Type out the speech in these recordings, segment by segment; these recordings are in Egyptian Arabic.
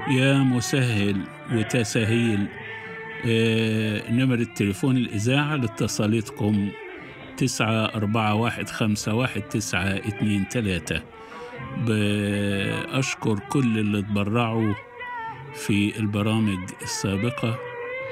يا مسهل وتسهيل آه، نمرة تليفون الإذاعة لاتصالاتكم تسعة أربعة واحد خمسة واحد تسعة اتنين تلاتة بأشكر كل اللي اتبرعوا في البرامج السابقة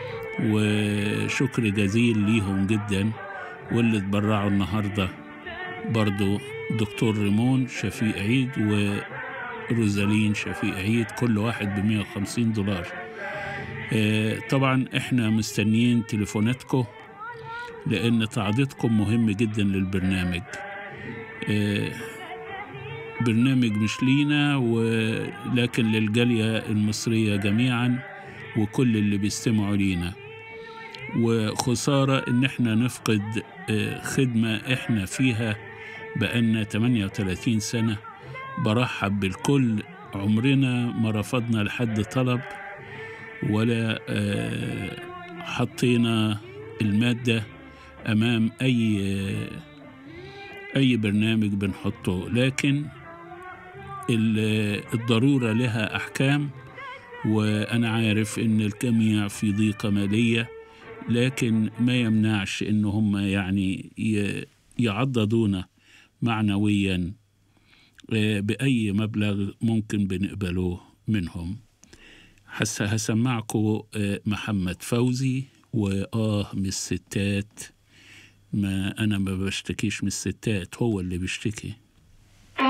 وشكر جزيل ليهم جدا واللي اتبرعوا النهاردة برضو دكتور ريمون شفيق عيد وروزالين شفيق عيد كل واحد بمية وخمسين دولار آه، طبعا احنا مستنيين تليفوناتكم لان تعضيدكم مهم جدا للبرنامج آه، برنامج مش لينا ولكن للجالية المصرية جميعا وكل اللي بيستمعوا لينا وخسارة ان احنا نفقد آه، خدمة احنا فيها بقالنا 38 سنة برحب بالكل عمرنا ما رفضنا لحد طلب ولا آه، حطينا المادة أمام أي آه، أي برنامج بنحطه لكن ال- الضرورة لها أحكام وأنا عارف إن الجميع في ضيقة مالية لكن ما يمنعش إن هم يعني ي- يعضدونا معنويا آه، بأي مبلغ ممكن بنقبله منهم هس هسمعكم آه، محمد فوزي وآه من الستات ما أنا ما بشتكيش من الستات هو اللي بيشتكي